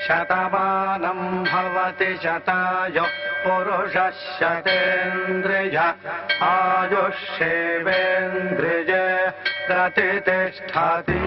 శతమానం భవతి శతాయు పురుష శతేంద్రియ ఆయుష్యేవేంద్రియ ప్రతిష్టతి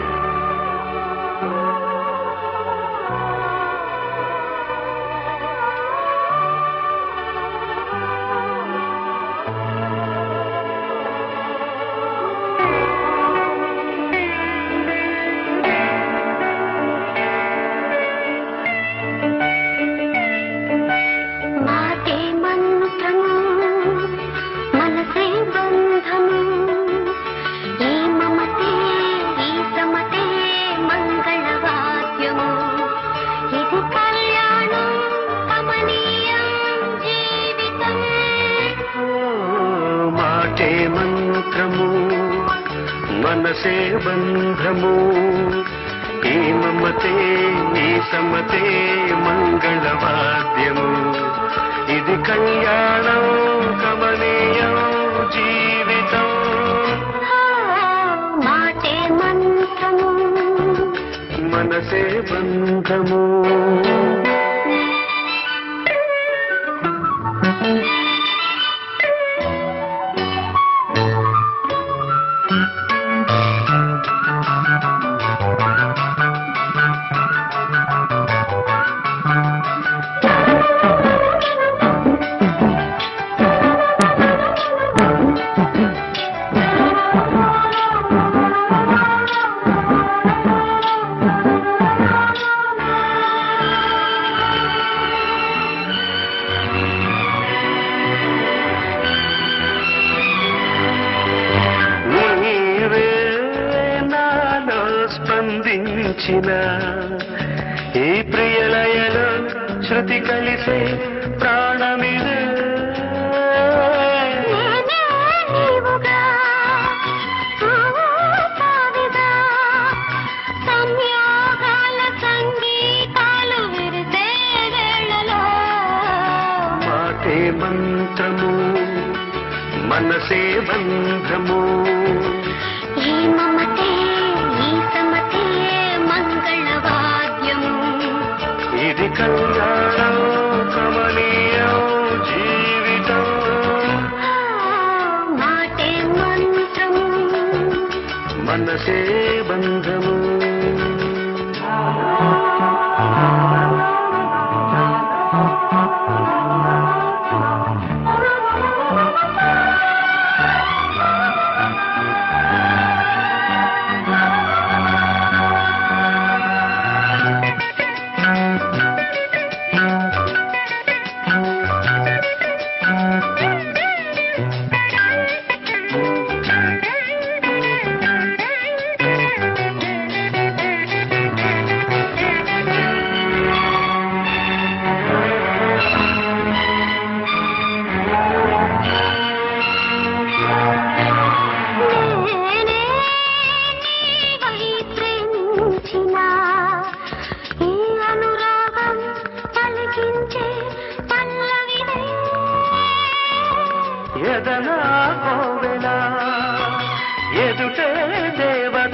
మాటే మంత్రము మనసే బంధము ఈ మమతే ఈ సమతే మంగళవాద్యము ఇది కళ్యాణం కమనీయం జీవితం మాటే మంత్రము మనసే బంధము ఈ మమతే ఈ సమతే మంగళవాద్యము ఇది కళ్యాణం కమనీయం జీవితం మాటే మంత్రము మనసే బంధము నీవే నాలో స్పందించిన ఈ ప్రియలయలో శృతి కలిసే ప్రాణమిదే నేనే నీవుగా సావిగా సంయోగాల సంగీతాలు విరిసే వేళలో మాటే మంత్రము మనసే బంధము ఈ మమతే ఈ సమతే మంగళవాద్యము ఇది కళ్యాణం కమనీయం జీవితం మాటే మంత్రము మనసే బంధము నేనే నీవై ప్రేమించిన ఈ అనురాగం పలికించే పల్లవినే ఎదనా కోవెల ఎదుటే దేవత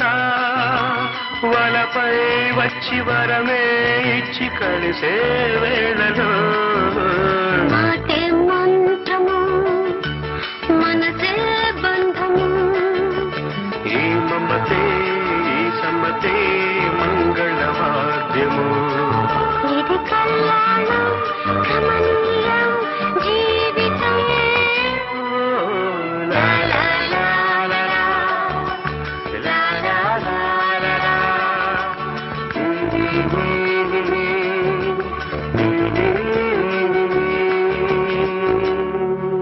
వలపై వచ్చి వరమే ఇచ్చి కలిసే వేళలో మాటే మంత్రము మనసే బంధము ఈ మమతే ఈ సమ్మతే మంగళవాద్యము ఇది కళ్యాణం కమనీయం జీవితం లా లా లా లా లా. లా లా లా లా లా.